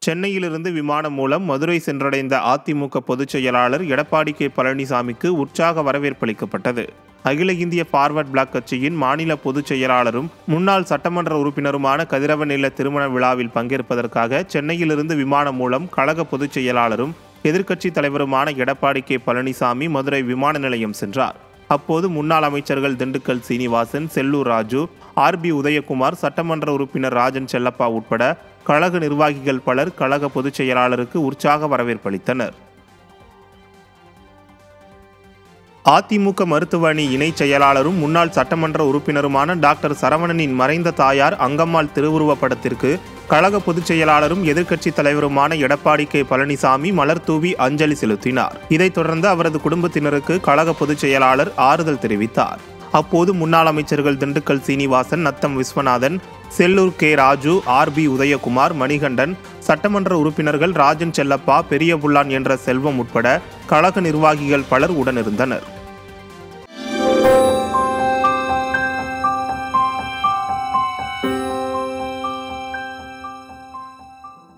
சென்னையிலிருந்து விமானம் மூலம் மதுரை சென்றடைந்த அதிமுக பொதுச் செயலாளர் எடப்பாடி கே பழனிசாமிக்கு உற்சாக வரவேற்பளிக்கப்பட்டது அகில இந்திய ஃபார்வர்ட் பிளாக் கட்சியின் மாநில பொதுச் செயலாளரும் முன்னாள் சட்டமன்ற உறுப்பினருமான கதிரவன் இல்ல திருமண விழாவில் பங்கேற்பதற்காக சென்னையிலிருந்து விமானம் மூலம் கழக பொதுச் செயலாளரும் எதிர்க்கட்சித் தலைவருமான எடப்பாடி கே பழனிசாமி மதுரை விமான நிலையம் சென்றார் அப்போது முன்னாள் அமைச்சர்கள் திண்டுக்கல் சீனிவாசன் செல்லூர் ராஜு ஆர்பி உதயகுமார் சட்டமன்ற உறுப்பினர் ராஜன் செல்லப்பா உட்பட கழக நிர்வாகிகள் பலர் கழக பொதுச் செயலாளருக்கு உற்சாக வரவேற்பளித்தனர் அதிமுக மருத்துவ அணி இணைச் செயலாளரும் முன்னாள் சட்டமன்ற உறுப்பினருமான டாக்டர் சரவணனின் மறைந்த தாயார் அங்கம்மாள் திருவுருவப் படத்திற்கு கழக பொதுச் செயலாளரும் எதிர்க்கட்சித் தலைவருமான எடப்பாடி கே பழனிசாமி மலர் தூவி அஞ்சலி செலுத்தினார் இதைத் தொடர்ந்து அவரது குடும்பத்தினருக்கு கழக பொதுச் செயலாளர் ஆறுதல் தெரிவித்தார் அப்போது முன்னாள் அமைச்சர்கள் Dindigul Srinivasan Natham Viswanathan Sellur K Raju R B Udhayakumar Manikandan சட்டமன்ற உறுப்பினர்கள் ராஜன் செல்லப்பா பெரிய புல்லான் என்ற செல்வம் உட்பட கழக நிர்வாகிகள் பலர் உடனிருந்தனர்